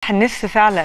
تفتح النفس فعلا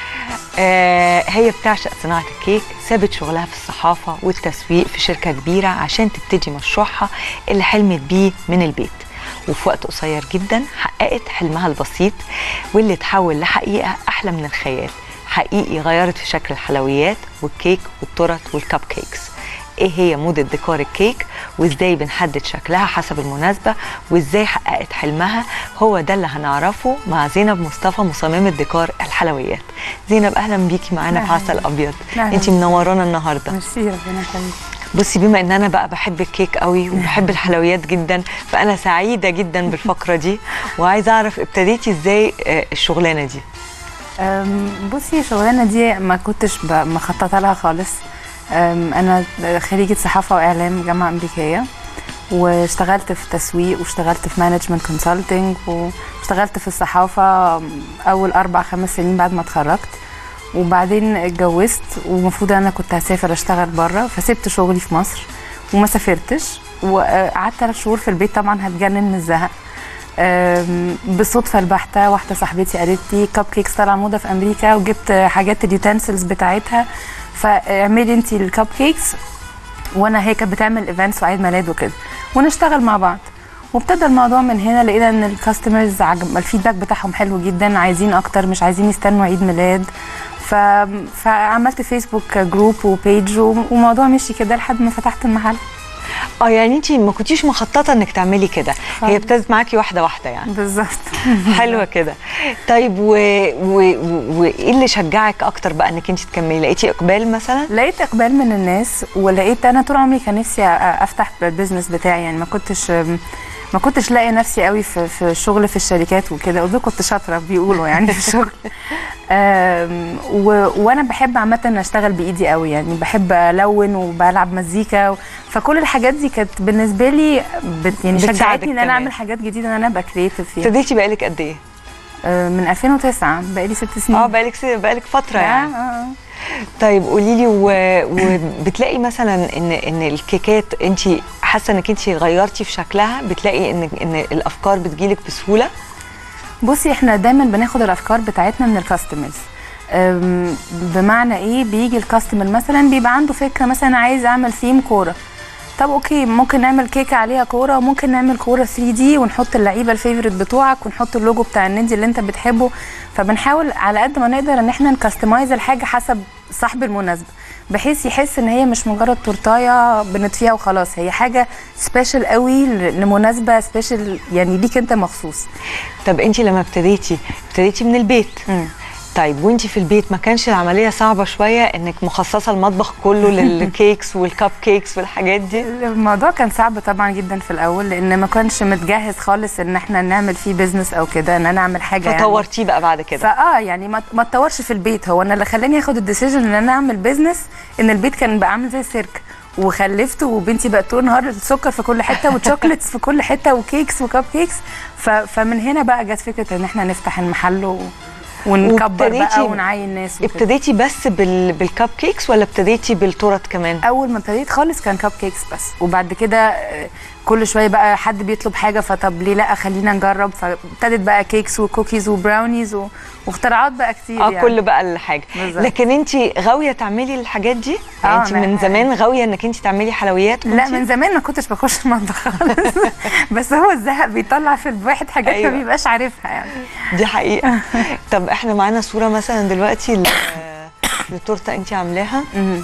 آه هي بتعشق صناعة الكيك سابت شغلها في الصحافة والتسويق في شركة كبيرة عشان تبتدي مشروعها اللي حلمت بيه من البيت وفي وقت قصير جدا حققت حلمها البسيط واللي تحول لحقيقة أحلى من الخيال حقيقي غيرت في شكل الحلويات والكيك والتورت والكب كيكس ايه هي موضة ديكور الكيك وازاي بنحدد شكلها حسب المناسبة وازاي حققت حلمها هو ده اللي هنعرفه مع زينب مصطفى مصممة ديكور الحلويات زينب اهلا بيكي معانا في أهلاً. عسل ابيض أهلاً. انت منورانا النهارده ميرسي ربنا يخليك بصي بما ان انا بقى بحب الكيك قوي وبحب الحلويات جدا فانا سعيده جدا بالفقره دي وعايزه اعرف ابتديتي ازاي آه، الشغلانه دي أم، بصي الشغلانه دي ما كنتش ب- مخططه لها خالص أم، انا خريجه صحافه واعلام جامعه امريكيه واشتغلت في تسويق واشتغلت في مانجمنت كونسلتنج واشتغلت في الصحافه أم، اول اربع خمس سنين بعد ما اتخرجت وبعدين اتجوزت ومفروض انا كنت هسافر اشتغل بره فسبت شغلي في مصر وما سافرتش وقعدت ثلاث شهور في البيت طبعا هتجنن من الزهق أم، بالصدفه البحته واحده صاحبتي قالت لي كب كيكس طالعه موضه في امريكا وجبت حاجات اليوتنسلز بتاعتها فاعملي انت الكب كيكس وانا هي كانت بتعمل ايفنتس وعيد ميلاد وكده ونشتغل مع بعض وابتدى الموضوع من هنا لقينا ان الكاستمرز عجب الفيدباك بتاعهم حلو جدا عايزين اكتر مش عايزين يستنوا عيد ميلاد ف... فعملت فيسبوك جروب وبيج وموضوع مشي كده لحد ما فتحت المحل اه يعني انت ما كنتيش مخططه انك تعملي كده هي خالص. ابتدت معاكي واحده واحده يعني بالظبط حلوه كده طيب وايه و... و... وايه اللي شجعك اكتر بقى انك انت تكملي لقيتي اقبال مثلا لقيت اقبال من الناس ولقيت انا طول عمري كان نفسي أ- افتح البيزنس بتاعي يعني ما كنتش ما كنتش لاقي نفسي قوي في في الشغل في الشركات وكده وده كنت شاطره بيقولوا يعني في الشغل أم، و- وانا بحب عامه اشتغل بايدي قوي يعني بحب الون وبلعب مزيكا و- فكل الحاجات دي كانت بالنسبه لي بت يعني بتساعدك شجعتني ان كمان. انا اعمل حاجات جديده ان انا ابقى كريتيف فيها ابتديتي بقالك قد ايه أه، من 2009 بقالي ست سنين اه بقالك س... بقالك فتره آه، يعني آه، آه. طيب قولي لي و... وبتلاقي مثلا ان ان الكيكات انت حاسه انك انت غيرتي في شكلها بتلاقي ان ان الافكار بتجيلك بسهوله بصي احنا دايما بناخد الافكار بتاعتنا من الكاستمرز أم، بمعنى ايه بيجي الكاستمر مثلا بيبقى عنده فكره مثلا عايز اعمل ثيم كوره طب اوكي ممكن نعمل كيكه عليها كوره وممكن نعمل كوره 3 دي ونحط اللعيبه الفيفورت بتوعك ونحط اللوجو بتاع النادي اللي انت بتحبه فبنحاول على قد ما نقدر ان احنا نكستمايز الحاجه حسب صاحب المناسبه بحيث يحس ان هي مش مجرد تورتايه بنطفيها وخلاص هي حاجه سبيشال قوي ل- لمناسبه سبيشال يعني ليك انت مخصوص طب انت لما ابتديتي ابتديتي من البيت مم. طيب وانت في البيت ما كانش العمليه صعبه شويه انك مخصصه المطبخ كله للكيكس والكب كيكس والحاجات دي الموضوع كان صعب طبعا جدا في الاول لان ما كانش متجهز خالص ان احنا نعمل فيه بيزنس او كده ان انا اعمل حاجه يعني فطورتيه بقى بعد كده فاه يعني ما ما اتطورش في البيت هو انا اللي خلاني اخد الديسيجن ان انا اعمل بيزنس ان البيت كان بقى عامل زي السيرك وخلفت وبنتي بقت طول النهار سكر في كل حته وتشوكلتس في كل حته وكيكس وكب كيكس ف... فمن هنا بقى جت فكره ان احنا نفتح المحل و... ونكبر بقى وابتديتي- ونعين ناس وكده. ابتديتي بس بال... بالكب كيكس ولا ابتديتي بالتورت كمان اول ما ابتديت خالص كان كب كيكس بس وبعد كده آه، كل شويه بقى حد بيطلب حاجه فطب ليه لا خلينا نجرب فابتدت بقى كيكس وكوكيز وبراونيز و... واختراعات بقى كتير اه يعني. كل بقى الحاجه بالظبط. لكن انت غاويه تعملي الحاجات دي آه، يعني انت أنا- من زمان غاويه انك انت تعملي حلويات لا كنتي؟ من زمان ما كنتش بخش المطبخ خالص بس هو الزهق بيطلع في الواحد حاجات أيوة. ما بيبقاش عارفها يعني دي حقيقه طب احنا معانا صوره مثلا دلوقتي ل- لتورته انت عاملاها مهم.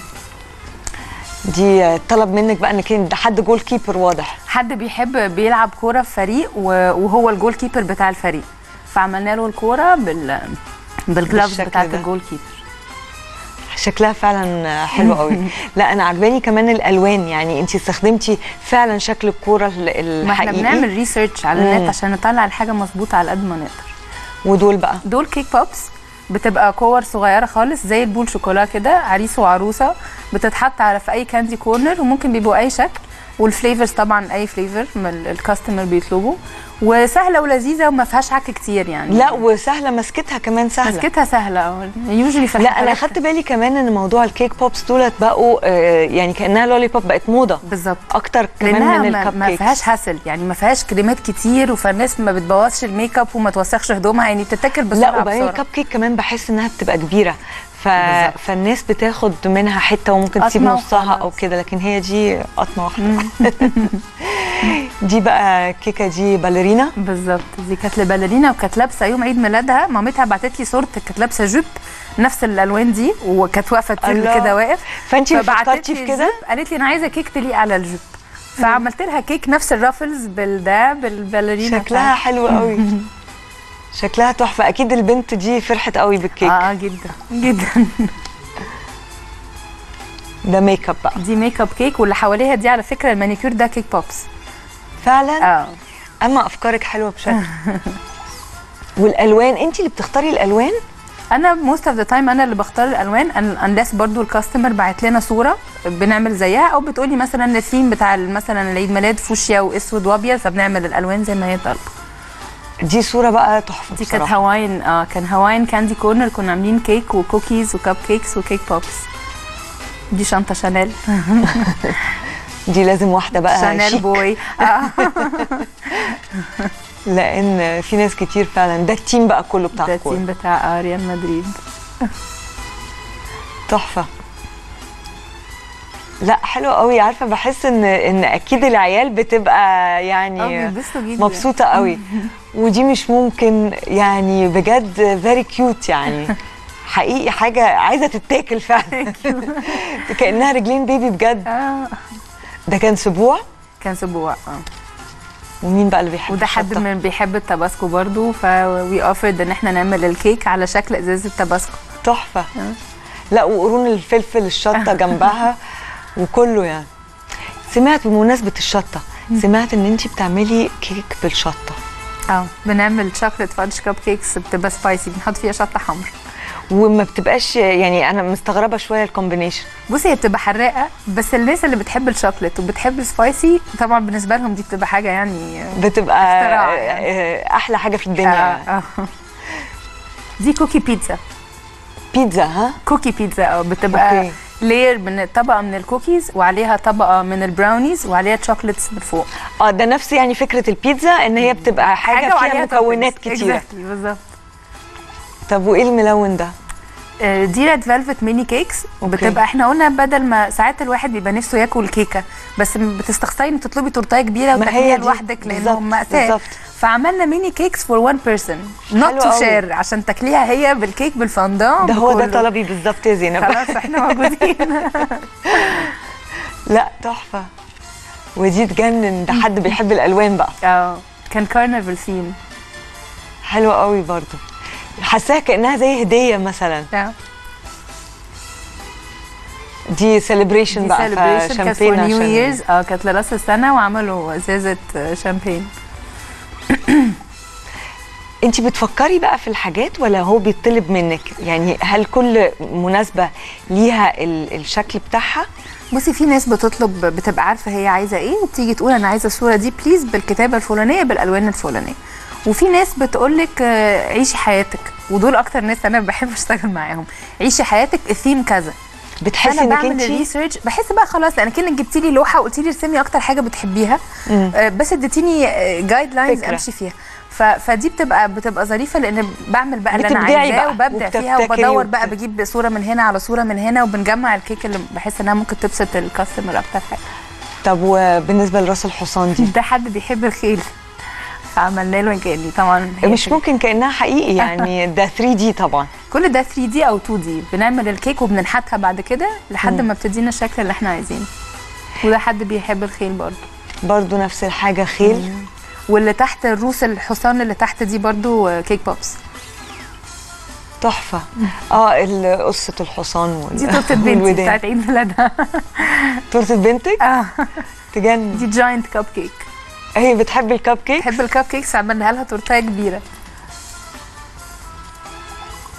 دي طلب منك بقى انك انت حد جول كيبر واضح حد بيحب بيلعب كوره في فريق و- وهو الجول كيبر بتاع الفريق فعملنا له الكوره بال بالجلافز بالشكل بتاعت ده. الجول كيبر شكلها فعلا حلو قوي لا انا عجباني كمان الالوان يعني انت استخدمتي فعلا شكل الكوره ال- ما احنا الحقيقي بنعمل ريسيرش على مم. النت عشان نطلع الحاجه مظبوطه على قد ما نقدر ودول بقى دول كيك بوبس بتبقى كور صغيره خالص زي البول شوكولا كده عريس وعروسه بتتحط على في اي كاندي كورنر وممكن بيبقوا اي شكل والفليفرز طبعا اي فليفر من ال- الكاستمر بيطلبه وسهله ولذيذه وما فيهاش عك كتير يعني لا وسهله مسكتها كمان سهله مسكتها سهله يوجولي في لا انا الحفلات خدت بالي كمان ان موضوع الكيك بوبس دولت بقوا آه، يعني كانها لولي بوب بقت موضه بالظبط اكتر كمان لانها من ما, الكب ما كيكس فيهاش هسل يعني ما فيهاش كريمات كتير فالناس ما بتبوظش الميك اب وما توسخش هدومها يعني بتتاكل بسرعه لا وبعدين بسرعة. الكب كيك كمان بحس انها بتبقى كبيره ف... بالظبط. فالناس بتاخد منها حته وممكن تسيب قطمة نصها وخلاص. او كده لكن هي دي قطمه واحده دي بقى كيكه دي باليرينا بالظبط دي كانت لباليرينا وكانت لابسه يوم عيد ميلادها مامتها بعتت لي صورة كانت لابسه جوب نفس الالوان دي وكانت واقفه كتير الله. كده واقف فانت فبعتت فكرتي لي في كده الجوب، قالت لي انا عايزه كيك تليق على الجوب فعملت لها كيك نفس الرافلز بالده بالباليرينا شكلها حلو قوي شكلها تحفه اكيد البنت دي فرحت قوي بالكيك اه جدا جدا ده ميك اب بقى دي ميك اب كيك واللي حواليها دي على فكره المانيكير ده كيك بوبس فعلا اه اما افكارك حلوه بشكل والالوان انت اللي بتختاري الالوان انا موست اوف ذا تايم انا اللي بختار الالوان انلس برضو الكاستمر بعت لنا صوره بنعمل زيها او بتقولي مثلا الثيم بتاع مثلا العيد ميلاد فوشيا واسود وابيض فبنعمل الالوان زي ما هي طالبه دي صوره بقى تحفه دي كانت بصراحة. هواين اه كان هواين كاندي كورنر كنا عاملين كيك وكوكيز وكب كيكس وكيك بوبس دي شنطه شانيل دي لازم واحده بقى شانيل شيك بوي آه. لان في ناس كتير فعلا ده التيم بقى كله بتاع ده الكوره التيم بتاع آه ريال مدريد تحفه لا حلو قوي عارفه بحس ان ان اكيد العيال بتبقى اه يعني بيتبسطوا جدا مبسوطه قوي ودي مش ممكن يعني بجد فيري كيوت يعني حقيقي حاجه عايزه تتاكل فعلا كانها رجلين بيبي بجد اه ده كان سبوع كان سبوع اه ومين بقى اللي بيحب وده حد الشطة؟ من بيحب التباسكو برضو فوي اوفرد ان احنا نعمل الكيك على شكل ازازه تباسكو تحفه لا وقرون الفلفل الشطه جنبها وكله يعني سمعت بمناسبه الشطه سمعت ان انت بتعملي كيك بالشطه اه بنعمل شوكليت فادج كاب كيكس بتبقى سبايسي بنحط فيها شطه حمرا وما بتبقاش يعني انا مستغربه شويه الكومبينيشن بصي هي بتبقى حراقه بس الناس اللي بتحب الشوكليت وبتحب السبايسي طبعا بالنسبه لهم دي بتبقى حاجه يعني بتبقى اختراع يعني. آه، احلى حاجه في الدنيا آه، آه. دي كوكي بيتزا بيتزا ها كوكي بيتزا اه بتبقى أوكي. لير من طبقه من الكوكيز وعليها طبقه من البراونيز وعليها شوكليتس من فوق اه ده نفس يعني فكره البيتزا ان هي بتبقى حاجه, فيها مكونات toppings. كتيره Exactly، بالظبط طب وايه الملون ده آه، دي ريد فيلفت ميني كيكس وبتبقى احنا قلنا بدل ما ساعات الواحد بيبقى نفسه ياكل كيكه بس بتستخسري انك تطلبي تورتايه كبيره ما هي وتاكليها دي. لوحدك بالظبط، لانه مأساة بالظبط. فعملنا ميني كيكس فور وان بيرسون نوت حلو تو قوي. شير عشان تاكليها هي بالكيك بالفondant ده هو ده بكله. طلبي بالظبط يا زينب خلاص احنا موجودين لا تحفه ودي تجنن ده حد بيحب الالوان بقى اه كان كارنفال ثيم حلوه قوي برضو حاساها كانها زي هديه مثلا دي سيلبريشن دي بقى سيلبريشن كانت فور فشامبين نيو عشان ييرز اه كانت لراس السنه وعملوا ازازه آه، شامبين انت بتفكري بقى في الحاجات ولا هو بيطلب منك يعني هل كل مناسبه ليها ال- الشكل بتاعها بصي في ناس بتطلب بتبقى عارفه هي عايزه ايه وبتيجي تقول انا عايزه الصوره دي بليز بالكتابه الفلانيه بالالوان الفلانيه وفي ناس بتقول لك عيشي حياتك ودول اكتر ناس انا بحب اشتغل معاهم عيشي حياتك الثيم كذا بتحسي انا انك بعمل انت الريسيرش بحس بقى خلاص لان كانك جبتي لي لوحه وقلتي لي ارسمي اكتر حاجه بتحبيها مم. آه، بس اديتيني جايد لاينز فكرة. امشي فيها ف... فدي بتبقى بتبقى ظريفه لان بعمل بقى اللي انا بتبدعي عايزاه بقى وببدع فيها وبتبتكري وبدور وبت- بقى بجيب صوره من هنا على صوره من هنا وبنجمع الكيك اللي بحس انها ممكن تبسط الكاستمر اكتر حاجه طب وبالنسبه لراس الحصان دي ده حد بيحب الخيل فعملنا له كاني طبعا هي مش فكرة. ممكن كانها حقيقي يعني ده 3 دي طبعا كل ده 3 دي او 2 دي بنعمل الكيك وبننحتها بعد كده لحد ما بتدينا الشكل اللي احنا عايزينه وده حد بيحب الخيل برضه برضو نفس الحاجه خيل واللي تحت الروس الحصان اللي تحت دي برضو كيك بوبس تحفه اه ال- قصه الحصان وال- دي تورته بنتي والودان. بتاعت عيد ميلادها تورته بنتك اه تجنن دي جاينت كاب كيك هي بتحب الكب كيك بحب الكاب كيكس عملنا لها تورتايه كبيره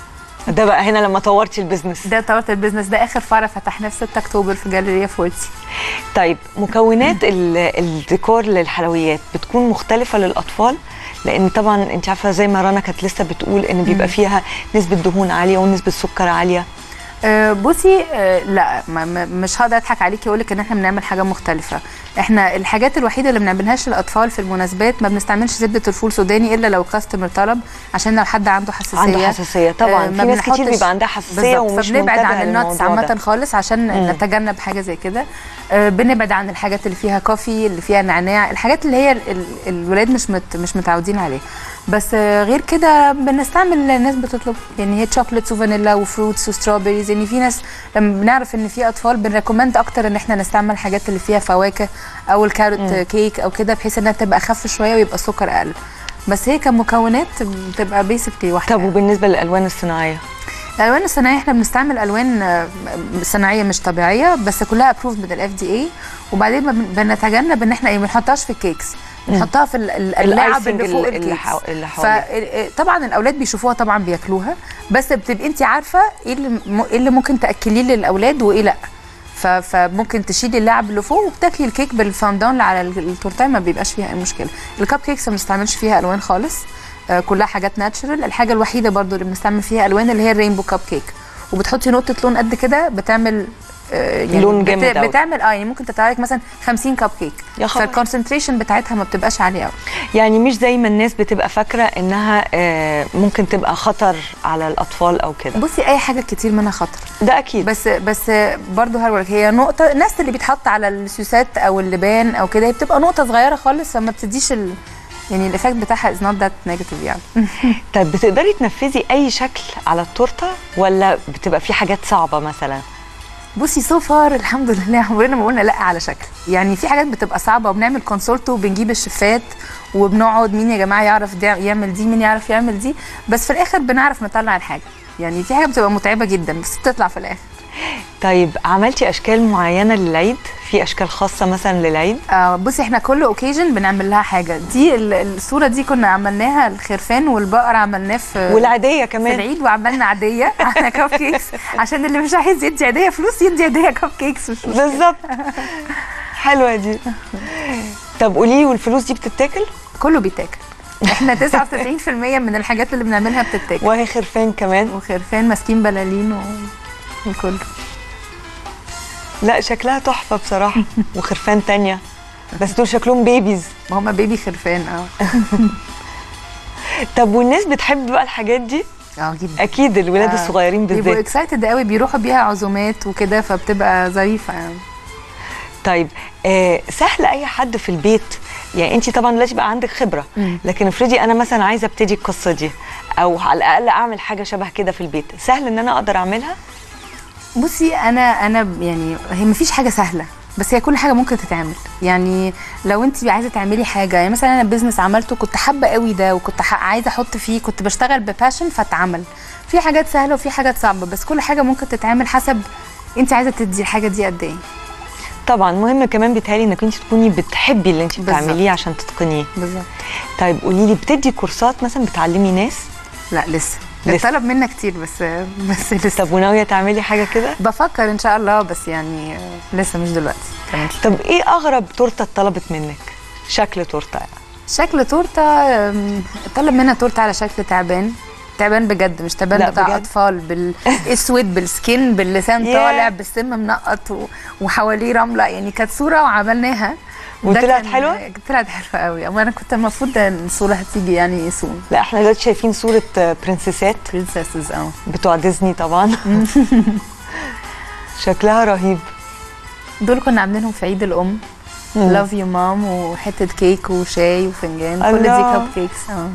ده بقى هنا لما طورتي البيزنس ده طورت البيزنس ده اخر فرع فتحناه في 6 اكتوبر في جاليريا فورتي طيب مكونات ال- الديكور للحلويات بتكون مختلفة للأطفال لأن طبعا أنت عارفة زي ما رنا كانت لسه بتقول إن بيبقى فيها نسبة دهون عالية ونسبة سكر عالية أه، بصي أه، لا ما ما- مش هقدر اضحك عليكي واقول لك ان احنا بنعمل حاجه مختلفه احنا الحاجات الوحيده اللي ما بنعملهاش للاطفال في المناسبات ما بنستعملش زبده الفول سوداني الا لو كاستمر طلب عشان لو حد عنده حساسيه عنده حساسية طبعا آه، في ما ناس كتير بنحطش- بيبقى عندها حساسية بالظبط، ومش فبنبعد منتبهة عن الناتس للموضوع عامه ده. خالص عشان مم. نتجنب حاجه زي كده آه، بنبعد عن الحاجات اللي فيها كوفي اللي فيها نعناع الحاجات اللي هي ال- ال- الولاد مش مت مش متعودين عليها بس آه، غير كده بنستعمل الناس بتطلب يعني هي شوكليتس وفانيلا وفروتس وستروبريز يعني في ناس لما بنعرف ان في اطفال بنريكومند اكتر ان احنا نستعمل الحاجات اللي فيها فواكه او الكاروت مم. كيك او كده بحيث انها تبقى اخف شويه ويبقى السكر اقل بس هي كمكونات بتبقى بيسكلي واحده طب وبالنسبة للألوان الصناعية الالوان الصناعيه احنا بنستعمل الوان آه، صناعيه مش طبيعيه بس كلها ابروف من الاف دي اي وبعدين ما بن- بنتجنب ان احنا ايه ما نحطهاش في الكيكس بنحطها في ال- ال- اللعب الآيسنج اللي فوق اللي الكيكس حو- اللي حواليه. فطبعا الاولاد بيشوفوها طبعا بياكلوها بس بتبقي انت عارفه ايه اللي م- ايه اللي ممكن تاكليه للاولاد وايه لا ف- فممكن تشيلي اللعب اللي فوق وبتاكلي الكيك بالفاندان اللي على ال- التورتيه ما بيبقاش فيها اي مشكله الكب كيكس ما بنستعملش فيها الوان خالص آه، كلها حاجات ناتشرال الحاجه الوحيده برضو اللي بنستعمل فيها الوان اللي هي الرينبو كب كيك وبتحطي نقطه لون قد كده بتعمل آه، يعني لون بت- جامد أوي. بتعمل اه يعني ممكن تطلع لك مثلا 50 كب كيك يا خبر. فالكونسنتريشن بتاعتها ما بتبقاش عاليه قوي يعني مش زي ما الناس بتبقى فاكرة إنها آه، ممكن تبقى خطر على الأطفال أو كده بصي اي حاجه كتير منها خطر ده أكيد بس بس برضه هقول لك هي نقطه الناس اللي بيتحط على السوسات او اللبان او كده هي بتبقى نقطه صغيره خالص فما بتديش ال... يعني الايفكت بتاعها از نوت ذات نيجاتيف يعني طيب بتقدري تنفذي أي شكل على التورتة ولا بتبقى في حاجات صعبة مثلا بصي سو فار الحمد لله عمرنا ما قلنا لا على شكل يعني في حاجات بتبقى صعبه وبنعمل كونسولت وبنجيب الشفات وبنقعد مين يا جماعه يعرف ده يعمل دي مين يعرف يعمل دي بس في الاخر بنعرف نطلع الحاجه يعني في حاجه بتبقى متعبه جدا بس بتطلع في الاخر طيب عملتي أشكال معينة للعيد في أشكال خاصة مثلا للعيد آه بصي احنا كل اوكيجن بنعمل لها حاجه دي ال- الصوره دي كنا عملناها الخرفان والبقر عملناه في والعادية في كمان العيد وعملنا عاديه عملنا كب كيكس عشان اللي مش عايز يدي عاديه فلوس يدي عاديه كب كيكس مش مشكلة. بالظبط حلوة دي طب قولي لي والفلوس دي بتتاكل كله بيتاكل احنا 99% من الحاجات اللي بنعملها بتتاكل وهي خرفان كمان وخرفان ماسكين بلالين و... وكله لا شكلها تحفة بصراحة وخرفان تانية بس دول شكلهم بيبيز ما هم بيبي خرفان اه طب والناس بتحب بقى الحاجات دي اه جدا اكيد الولاد آه. الصغيرين بيبقوا بالذات اكسايتد قوي بيروحوا بيها عزومات وكده فبتبقى ظريفه يعني طيب آه سهل اي حد في البيت يعني انت طبعا دلوقتي بقى عندك خبره مم. لكن افرضي انا مثلا عايزه ابتدي القصه دي او على الاقل اعمل حاجه شبه كده في البيت سهل ان انا اقدر اعملها بصي انا انا يعني هي مفيش حاجه سهله بس هي كل حاجه ممكن تتعمل يعني لو انت عايزه تعملي حاجه يعني مثلا انا بزنس عملته كنت حابه قوي ده وكنت ح- عايزه احط فيه كنت بشتغل بباشن فاتعمل في حاجات سهله وفي حاجات صعبه بس كل حاجه ممكن تتعمل حسب انت عايزه تدي الحاجه دي قد ايه طبعا مهم كمان بيتهيألي انك انت تكوني بتحبي اللي انت بالظبط. بتعمليه عشان تتقنيه بالظبط طيب قولي لي بتدي كورسات مثلا بتعلمي ناس لا لسه لسه. الطلب منا كتير بس بس لسه طب وناويه تعملي حاجه كده بفكر ان شاء الله بس يعني آه، لسه مش دلوقتي كمان شوية. طب ايه اغرب تورته اتطلبت منك شكل تورته يعني. شكل تورته آم، طلب منها تورته على شكل تعبان تعبان بجد مش تعبان لا بتاع بجد؟ اطفال بالاسود بالسكين باللسان ياه. طالع بالسم منقط و- وحواليه رمله يعني كانت صوره وعملناها ده وطلعت كان- حلوة؟ طلعت حلوه قوي اما انا كنت المفروض ان الصوره هتيجي يعني سون لا احنا دلوقتي شايفين صوره آه، برنسيسات برنسسز اه بتوع ديزني طبعا شكلها رهيب دول كنا عاملينهم في عيد الام مم. لاف يو مام وحته كيك وشاي وفنجان كل دي الله. كب كيكس اه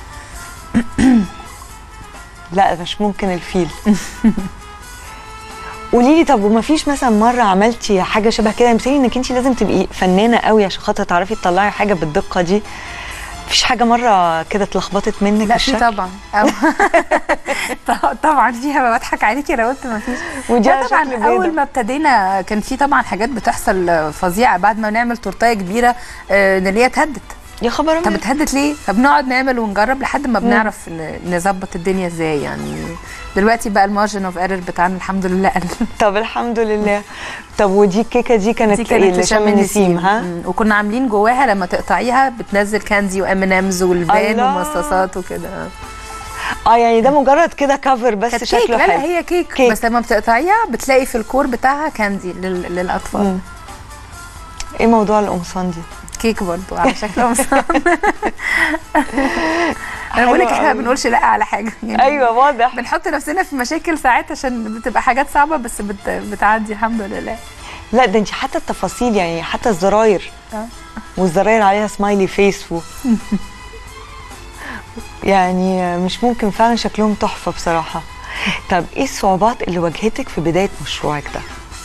لا مش ممكن الفيل قولي لي طب وما فيش مثلا مره عملتي حاجه شبه كده مثالي انك انت لازم تبقي فنانه قوي عشان خاطر تعرفي تطلعي حاجه بالدقه دي مفيش حاجه مره كده اتلخبطت منك لا في الشكل طبعا أو طبعا فيها بضحك عليكي لو قلت ما فيش ودي لا على طبعا شكل اول بيضه ما ابتدينا كان في طبعا حاجات بتحصل فظيعه بعد ما نعمل تورتايه كبيره آه، ان هي اتهدت يا خبر طب أبيض. اتهدت ليه فبنقعد نعمل ونجرب لحد ما بنعرف ن- نظبط الدنيا ازاي يعني دلوقتي بقى المارجن اوف ايرور بتاعنا الحمد لله قل طب الحمد لله طب ودي الكيكه دي كانت دي كانت ايه لشم النسيم ها مم. وكنا عاملين جواها لما تقطعيها بتنزل كاندي وام ان امز والبان الله. ومصاصات وكده اه يعني ده مجرد كده كفر بس كانت شكله كيك لا لا حلو هي كيك, كيك. بس لما بتقطعيها بتلاقي في الكور بتاعها كاندي لل... للاطفال مم. ايه موضوع القمصان دي كيك برضو على شكل قمصان انا بقول لك حلو احنا ما أوي. بنقولش لا على حاجه يعني ايوه واضح بنحط نفسنا في مشاكل ساعات عشان بتبقى حاجات صعبه بس بت... بتعدي الحمد لله لا ده انت حتى التفاصيل يعني حتى الزراير آه. والزراير عليها سمايلي فيس و... يعني مش ممكن فعلا شكلهم تحفه بصراحه طب ايه الصعوبات اللي واجهتك في بدايه مشروعك ده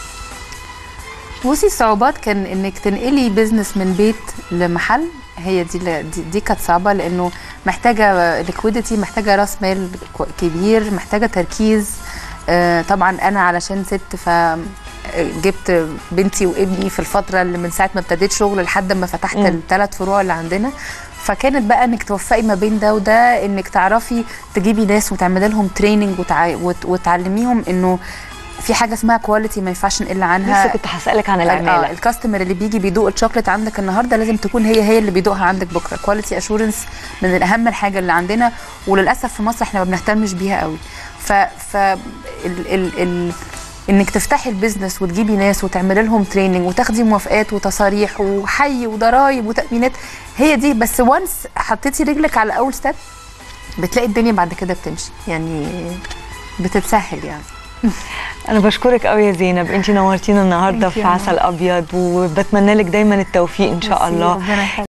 بصي الصعوبات كان انك تنقلي بيزنس من بيت لمحل هي دي اللي- دي, دي كانت صعبه لانه محتاجه ليكويديتي محتاجه راس مال كو- كبير محتاجه تركيز آه، طبعا انا علشان ست ف جبت بنتي وابني في الفتره اللي من ساعه ما ابتديت شغل لحد ما فتحت مم. الثلاث فروع اللي عندنا فكانت بقى انك توفقي ما بين ده وده انك تعرفي تجيبي ناس وتعملي لهم تريننج وتع... وت... وتعلميهم انه في حاجه اسمها كواليتي ما ينفعش نقل عنها لسه كنت هسالك عن اه العماله الكاستمر اللي بيجي بيدوق الشوكليت عندك النهارده لازم تكون هي هي اللي بيدوقها عندك بكره كواليتي اشورنس من اهم الحاجه اللي عندنا وللاسف في مصر احنا ما بنهتمش بيها قوي ف ف ال ال ال انك تفتحي البيزنس وتجيبي ناس وتعملي لهم تريننج وتاخدي موافقات وتصاريح وحي وضرايب وتامينات هي دي بس وانس حطيتي رجلك على اول ستيب بتلاقي الدنيا بعد كده بتمشي يعني بتتسهل يعني انا بشكرك قوي يا زينب انت نورتينا النهارده Thank في you. عسل ابيض وبتمنى لك دايما التوفيق ان شاء ميرسي، الله ربنا يخليك